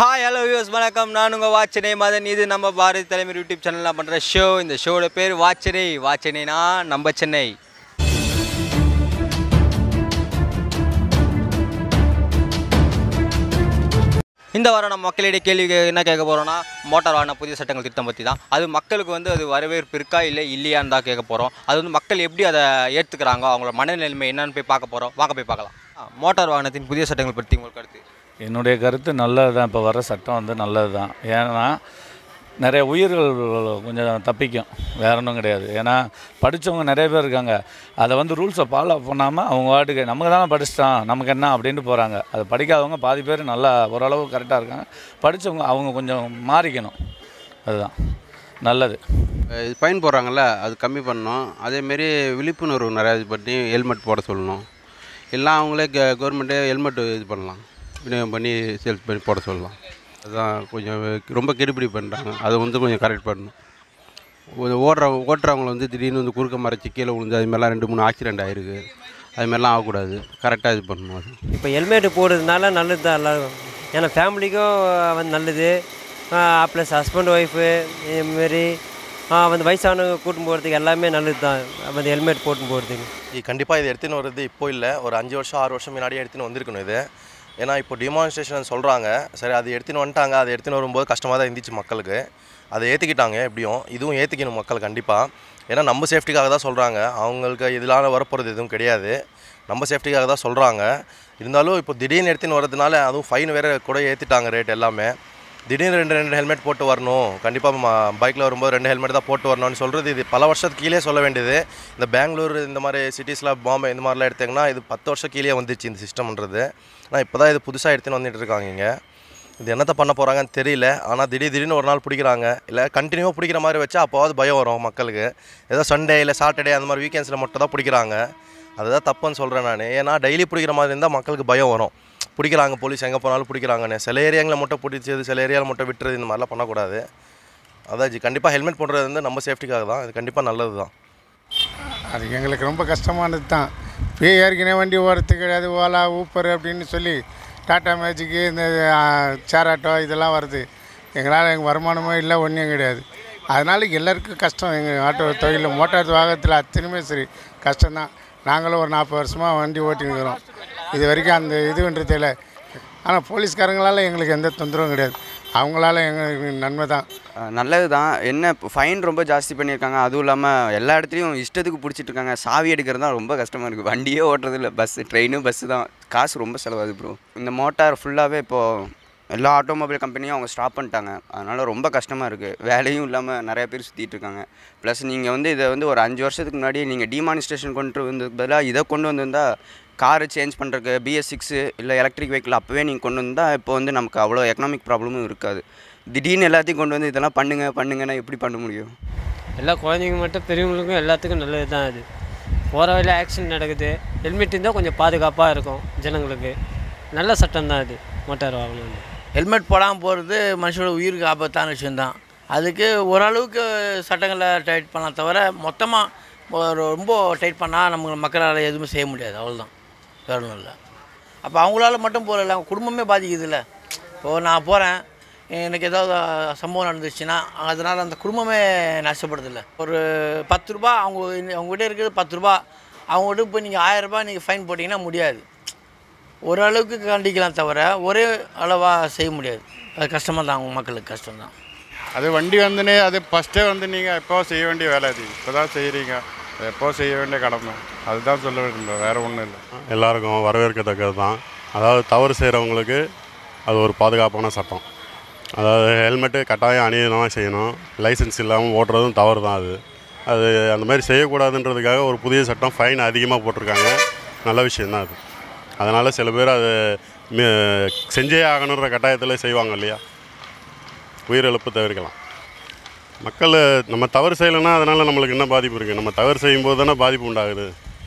hi hello views வணக்கம் நான் உங்கள் வாச்சனை மதன் இது நம்ம பாரதி தலைமை யூடியூப் சேனலில் பண்ணுற ஷோ இந்த ஷோட பேர் வாச்சனை வாச்சனைனா நம்ம சென்னை இந்த வாரம் நம்ம மக்களிடையே கேள்வி கே- என்ன கேட்க போகிறோம்னா மோட்டார் வாகன புதிய சட்டங்கள் திட்டம் பற்றி தான் அது மக்களுக்கு வந்து அது வரவேற்பு இருக்கா இல்லை இல்லையான்னு தான் கேட்க போகிறோம் அது வந்து மக்கள் எப்படி அதை ஏற்றுக்கிறாங்க அவங்களோட மனநிலைமை என்னன்னு போய் பார்க்க போகிறோம் வாங்க போய் பார்க்கலாம் ஆ, மோட்டார் வாகனத்தின் புதிய சட்டங்கள் பற்றி உங்களுக்கு கருத்து என்னுடைய கருத்து நல்லது தான் இப்போ வர சட்டம் வந்து நல்லது தான் ஏன்னா நிறைய உயிர்கள் கொஞ்சம் தப்பிக்கும் வேற ஒன்றும் கிடையாது ஏன்னா படித்தவங்க நிறைய பேர் இருக்காங்க அதை வந்து ரூல்ஸை ஃபாலோ பண்ணாமல் அவங்க வாட்டுக்கு நமக்கு தானே படிச்சிட்டோம் நமக்கு என்ன அப்படின்ட்டு போகிறாங்க அதை படிக்காதவங்க பாதி பேர் நல்லா ஓரளவு கரெக்டாக இருக்காங்க படித்தவங்க அவங்க கொஞ்சம் மாறிக்கணும் அதுதான் நல்லது இது ஃபைன் போடுறாங்கல்ல அது கம்மி பண்ணணும் அதேமாரி விழிப்புணர்வு நிறையா இது பண்ணி ஹெல்மெட் போட சொல்லணும் இல்லை அவங்களே க கவர்மெண்ட்டே ஹெல்மெட் இது பண்ணலாம் விநியோகம் பண்ணி சேல்ஸ் பண்ணி போட சொல்லலாம் அதுதான் கொஞ்சம் ரொம்ப கெடுபிடி பண்ணுறாங்க அதை வந்து கொஞ்சம் கரெக்ட் பண்ணணும் ஒரு ஓடுற ஓட்டுறவங்கள வந்து திடீர்னு வந்து குறுக்க மறைச்சி கீழே விழுந்து அது மாதிரிலாம் ரெண்டு மூணு ஆக்சிடென்ட் ஆகிருக்கு அது மாதிரிலாம் ஆகக்கூடாது கரெக்டாக இது பண்ணணும் அது இப்போ ஹெல்மெட் போடுறதுனால நல்லது தான் எல்லாரும் ஏன்னா ஃபேமிலிக்கும் வந்து நல்லது ப்ளஸ் ஹஸ்பண்ட் ஒய்ஃபு இதுமாரி வந்து வயசானவங்க கூட்டின்னு போகிறதுக்கு எல்லாமே நல்லது தான் வந்து ஹெல்மெட் போட்டு போகிறதுக்கு இது கண்டிப்பாக இது எடுத்துன்னு வர்றது இப்போ இல்லை ஒரு அஞ்சு வருஷம் ஆறு வருஷம் முன்னாடியே எடுத்துன்னு வந்திருக்கணும் இது ஏன்னா இப்போ டிமான்ஸ்ட்ரேஷன் சொல்கிறாங்க சரி அது எடுத்துன்னு வந்துட்டாங்க அது எடுத்துன்னு வரும்போது கஷ்டமாக தான் இருந்துச்சு மக்களுக்கு அதை ஏற்றிக்கிட்டாங்க எப்படியும் இதுவும் ஏற்றிக்கணும் மக்கள் கண்டிப்பாக ஏன்னா நம்ம சேஃப்டிக்காக தான் சொல்கிறாங்க அவங்களுக்கு இதெல்லாம் வரப்போகிறது எதுவும் கிடையாது நம்ம சேஃப்டிக்காக தான் சொல்கிறாங்க இருந்தாலும் இப்போ திடீர்னு எடுத்துன்னு வரதுனால அதுவும் ஃபைன் வேறு கூட ஏற்றிட்டாங்க ரேட் எல்லாமே திடீர்னு ரெண்டு ரெண்டு ஹெல்மெட் போட்டு வரணும் கண்டிப்பாக பைக்கில் வரும்போது ரெண்டு ஹெல்மெட் தான் போட்டு வரணும்னு சொல்கிறது இது பல வருஷத்துக்கு கீழே சொல்ல வேண்டியது இந்த பெங்களூர் இந்த மாதிரி சிட்டிஸில் பாம்பே இந்த மாதிரிலாம் எடுத்தீங்கன்னா இது பத்து வருஷம் கீழே வந்துச்சு இந்த சிஸ்டம்ன்றது ஆனால் இப்போ தான் இது புதுசாக எடுத்துன்னு வந்துட்டு இருக்காங்க இங்கே இது என்னத்தை பண்ண போகிறாங்கன்னு தெரியல ஆனால் திடீர் திடீர்னு ஒரு நாள் பிடிக்கிறாங்க இல்லை கண்டினியூவாக பிடிக்கிற மாதிரி வச்சா அப்போவாது பயம் வரும் மக்களுக்கு ஏதோ சண்டே இல்லை சாட்டர்டே அந்த மாதிரி வீக்கெண்ட்ஸில் மட்டும் தான் பிடிக்கிறாங்க அதுதான் தப்புன்னு சொல்கிறேன் நான் ஏன்னா டெய்லி பிடிக்கிற மாதிரி இருந்தால் மக்களுக்கு பயம் வரும் பிடிக்கிறாங்க போலீஸ் எங்கே போனாலும் பிடிக்கிறாங்கன்னு சில ஏரியாங்களை மட்டும் பிடிச்சது சில ஏரியாவில் மட்டும் விட்டுறது இந்த மாதிரிலாம் பண்ணக்கூடாது அதான் ஜி கண்டிப்பாக ஹெல்மெட் போடுறது வந்து நம்ம சேஃப்டிக்காக தான் இது கண்டிப்பாக நல்லது தான் அது எங்களுக்கு ரொம்ப கஷ்டமானது தான் இப்போ ஏற்கனவே வண்டி ஓடுறது கிடையாது ஓலா ஊப்பர் அப்படின்னு சொல்லி டாட்டா மேஜிக்கு இந்த சேர் ஆட்டோ இதெல்லாம் வருது எங்களால் எங்கள் வருமானமும் இல்லை ஒன்றும் கிடையாது அதனால் எல்லாருக்கும் கஷ்டம் எங்கள் ஆட்டோ தொழில் மோட்டார் வாகனத்தில் அத்தனையுமே சரி கஷ்டம்தான் நாங்களும் ஒரு நாற்பது வருஷமாக வண்டி ஓட்டினுக்கிறோம் இது வரைக்கும் அந்த இதுன்றது இல்லை ஆனால் போலீஸ்காரங்களால் எங்களுக்கு எந்த தொந்தரவும் கிடையாது அவங்களால எங்களுக்கு நன்மை தான் நல்லது தான் என்ன ஃபைன் ரொம்ப ஜாஸ்தி பண்ணியிருக்காங்க அதுவும் இல்லாமல் எல்லா இடத்துலையும் இஷ்டத்துக்கு பிடிச்சிட்டு இருக்காங்க சாவி எடுக்கிறது தான் ரொம்ப கஷ்டமாக இருக்குது வண்டியே ஓட்டுறது இல்லை பஸ்ஸு ட்ரெயினும் பஸ்ஸு தான் காசு ரொம்ப செலவாகுது ப்ரோ இந்த மோட்டார் ஃபுல்லாகவே இப்போது எல்லா ஆட்டோமொபைல் கம்பெனியும் அவங்க ஸ்டாப் பண்ணிட்டாங்க அதனால் ரொம்ப கஷ்டமாக இருக்குது வேலையும் இல்லாமல் நிறைய பேர் சுற்றிட்டு இருக்காங்க ப்ளஸ் நீங்கள் வந்து இதை வந்து ஒரு அஞ்சு வருஷத்துக்கு முன்னாடி நீங்கள் டிமானிஸ்ட்ரேஷன் கொண்டு வந்ததுக்கு பதிலாக இதை கொண்டு வந்திருந்தா காரை சேஞ்ச் பண்ணுறதுக்கு பிஎஸ் சிக்ஸு இல்லை எலக்ட்ரிக் வெஹிக்கிள் அப்போவே நீங்கள் கொண்டு வந்தால் இப்போ வந்து நமக்கு அவ்வளோ எக்கனாமிக் ப்ராப்ளமும் இருக்காது திடீர்னு எல்லாத்தையும் கொண்டு வந்து இதெல்லாம் பண்ணுங்க பண்ணுங்கன்னா எப்படி பண்ண முடியும் எல்லா குழந்தைங்க மட்டும் பெரியவங்களுக்கும் எல்லாத்துக்கும் நல்லது தான் அது போகிற வழியில் ஆக்சிடென்ட் நடக்குது ஹெல்மெட் இருந்தால் கொஞ்சம் பாதுகாப்பாக இருக்கும் ஜனங்களுக்கு நல்ல சட்டம் தான் அது மோட்டார் வாகனம் வந்து ஹெல்மெட் போடாமல் போகிறது மனுஷனோட உயிருக்கு ஆபத்தான விஷயந்தான் அதுக்கு ஓரளவுக்கு சட்டங்களை டைட் பண்ணலாம் தவிர மொத்தமாக ரொம்ப டைட் பண்ணால் நம்ம மக்களால் எதுவுமே செய்ய முடியாது அவ்வளோதான் வேற ஒன்றும் இல்லை அப்போ அவங்களால மட்டும் போகல குடும்பமே பாதிக்குதுல்ல இப்போது நான் போகிறேன் எனக்கு ஏதாவது சம்பவம் நடந்துச்சுன்னா அதனால் அந்த குடும்பமே நஷ்டப்படுதில்ல ஒரு பத்து ரூபா அவங்க அவங்ககிட்ட இருக்கிறது பத்து ரூபா அவங்ககிட்ட போய் நீங்கள் ஆயிரம் ரூபாய் நீங்கள் ஃபைன் போட்டிங்கன்னா முடியாது ஓரளவுக்கு கண்டிக்கலாம் தவிர ஒரே அளவாக செய்ய முடியாது அது கஷ்டமாக தான் அவங்க மக்களுக்கு கஷ்டம் தான் அது வண்டி வந்துனே அது ஃபஸ்ட்டே வந்து நீங்கள் எப்போ செய்ய வேண்டிய வேலை அது இப்போ தான் செய்கிறீங்க எப்போ செய்ய வேண்டிய கடமை அதுதான் சொல்ல விரும்புகிறேன் வேறு ஒன்றும் இல்லை எல்லாருக்கும் வரவேற்கத்தக்கது தான் அதாவது தவறு செய்கிறவங்களுக்கு அது ஒரு பாதுகாப்பான சட்டம் அதாவது ஹெல்மெட்டு கட்டாயம் அணியணும் செய்யணும் லைசன்ஸ் இல்லாமல் ஓட்டுறதும் தவறு தான் அது அது அந்த மாதிரி செய்யக்கூடாதுன்றதுக்காக ஒரு புதிய சட்டம் ஃபைன் அதிகமாக போட்டிருக்காங்க நல்ல விஷயந்தான் அது அதனால் சில பேர் அது மி- செஞ்சே ஆகணுன்ற கட்டாயத்தில் செய்வாங்க இல்லையா உயிரிழப்பு தவிர்க்கலாம் மக்கள் நம்ம தவறு செய்யலைன்னா அதனால் நம்மளுக்கு என்ன பாதிப்பு இருக்குது நம்ம தவறு செய்யும்போது தானே பாதிப்பு உண்டாகுது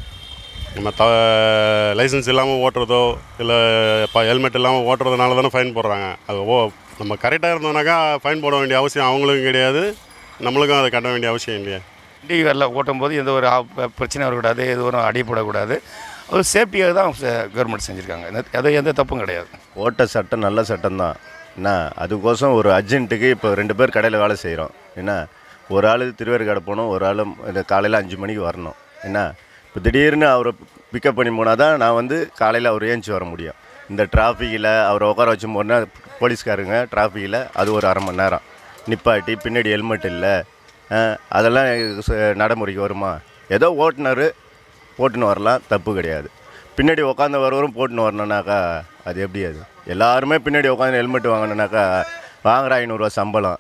நம்ம த லைசன்ஸ் இல்லாமல் ஓட்டுறதோ இல்லை இப்போ ஹெல்மெட் இல்லாமல் ஓட்டுறதுனால தானே ஃபைன் போடுறாங்க அது ஓ நம்ம கரெக்டாக இருந்தோம்னாக்கா ஃபைன் போட வேண்டிய அவசியம் அவங்களுக்கும் கிடையாது நம்மளுக்கும் அதை கட்ட வேண்டிய அவசியம் இல்லையா வண்டி வரல ஓட்டும் போது எந்த ஒரு ஆப்- பிரச்சனை வரக்கூடாது எது ஒரு அடிப்படக்கூடாது அது சேஃப்டியாக தான் கவர்மெண்ட் செஞ்சுருக்காங்க அது எந்த தப்பும் கிடையாது ஓட்ட சட்டம் நல்ல சட்டம் தான் என்ன அதுக்கோசம் ஒரு அர்ஜென்ட்டுக்கு இப்போ ரெண்டு பேர் கடையில் வேலை செய்கிறோம் என்ன ஒரு ஆள் திருவேற்காடு போகணும் ஒரு ஆள் இந்த காலையில் அஞ்சு மணிக்கு வரணும் என்ன இப்போ திடீர்னு அவரை பிக்கப் பண்ணி போனால் தான் நான் வந்து காலையில் அவர் ஏஞ்சி வர முடியும் இந்த டிராஃபிக்கில் அவரை உட்கார வச்சு போனால் போலீஸ்காரங்க டிராஃபிக்கில் அது ஒரு அரை மணி நேரம் நிப்பாட்டி பின்னாடி ஹெல்மெட் இல்லை அஹ், அதெல்லாம் ச- நடைமுறைக்கு வருமா ஏதோ ஓட்டுனர் போட்டுன்னு வரலாம் தப்பு கிடையாது பின்னாடி உட்காந்து வரவரும் போட்டுன்னு வரணுன்னாக்கா அது எப்படி அது எல்லாருமே பின்னாடி உட்காந்து ஹெல்மெட் வாங்கணுன்னாக்கா வாங்குற ஐநூறுரூவா சம்பளம்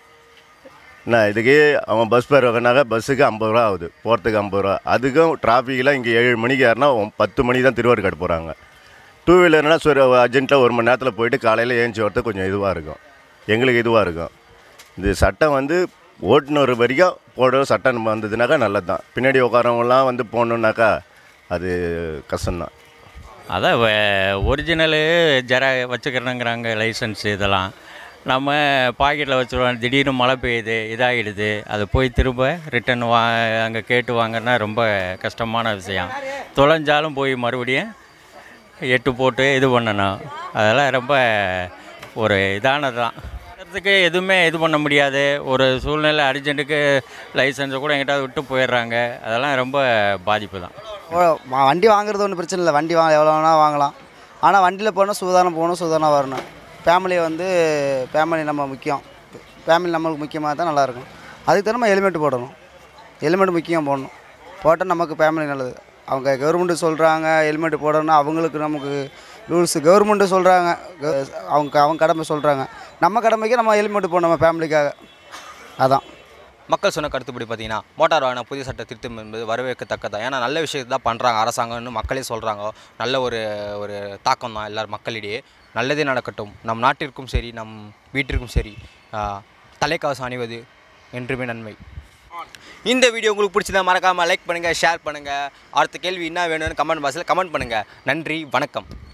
என்ன இதுக்கு அவன் பஸ் பேர் வாங்கினாக்கா பஸ்ஸுக்கு ஐம்பது ரூபா ஆகுது போகிறதுக்கு ஐம்பது ரூபா அதுக்கும் டிராஃபிக்கில் இங்கே ஏழு மணிக்கு ஏறினா பத்து மணிக்கு தான் திருவாரூர் போகிறாங்க டூ வீலர்னால் சரி அர்ஜென்ட்டாக ஒரு மணி நேரத்தில் போயிட்டு காலையில் ஏஞ்சி வரது கொஞ்சம் இதுவாக இருக்கும் எங்களுக்கு இதுவாக இருக்கும் இது சட்டம் வந்து ஓட்டுநர் வரைக்கும் போடுற சட்டம் வந்ததுனாக்கா நல்லது தான் பின்னாடி உட்காரவங்களாம் வந்து போகணுன்னாக்கா அது கஷ்டம்தான் அதான் ஒரிஜினலு ஜெரா வச்சுக்கிறேங்கிறாங்க லைசன்ஸ் இதெல்லாம் நம்ம பாக்கெட்டில் வச்சுருவோம் திடீர்னு மழை பெய்யுது இதாகிடுது அது போய் திரும்ப ரிட்டன் வா அங்கே கேட்டு வாங்கன்னா ரொம்ப கஷ்டமான விஷயம் தொலைஞ்சாலும் போய் மறுபடியும் எட்டு போட்டு இது பண்ணணும் அதெல்லாம் ரொம்ப ஒரு இதானது தான் அதுக்கு எதுவுமே இது பண்ண முடியாது ஒரு சூழ்நிலை அர்ஜென்ட்டுக்கு லைசன்ஸை கூட எங்கிட்ட விட்டு போயிடுறாங்க அதெல்லாம் ரொம்ப பாதிப்பு தான் ஓ, வ- வண்டி வாங்குறது ஒன்றும் பிரச்சனை இல்லை வண்டி வாங்க எவ்வளோ வேணால் வாங்கலாம் ஆனால் வண்டியில் போனால் சூதானம் போகணும் சூதானம் வரணும் ஃபேமிலி வந்து ஃபேமிலி நம்ம முக்கியம் ஃபேமிலி நம்மளுக்கு முக்கியமாக தான் நல்லாயிருக்கும் அதுக்கு தான் நம்ம ஹெல்மெட் போடணும் ஹெல்மெட் முக்கியம் போடணும் போட்டால் நமக்கு ஃபேமிலி நல்லது அவங்க கவர்மெண்ட்டு சொல்கிறாங்க ஹெல்மெட் போடணும்னா அவங்களுக்கு நமக்கு ரூல்ஸு கவர்மெண்ட்டு சொல்கிறாங்க அவங்க அவங்க கடமை சொல்கிறாங்க நம்ம கடமைக்கு நம்ம ஹெல்மெட் போடணும் நம்ம ஃபேமிலிக்காக அதான் மக்கள் சொன்ன கருத்துப்படி பார்த்தீங்கன்னா மோட்டார் வாகன புதிய சட்ட திருத்தம் என்பது வரவேற்கத்தக்கதான் ஏன்னா நல்ல விஷயத்தை தான் பண்ணுறாங்க அரசாங்கம்னு மக்களே சொல்கிறாங்க நல்ல ஒரு ஒரு தாக்கம் தான் எல்லார் மக்களிடையே நல்லதே நடக்கட்டும் நம் நாட்டிற்கும் சரி நம் வீட்டிற்கும் சரி ஆஹ், தலைக்கவசம் அணிவது என்றுமே நன்மை இந்த வீடியோ உங்களுக்கு பிடிச்சதா மறக்காமல் லைக் பண்ணுங்கள் ஷேர் பண்ணுங்கள் அடுத்த கேள்வி என்ன வேணும்னு கமெண்ட் பாக்ஸில் கமெண்ட் பண்ணுங்கள் நன்றி வணக்கம்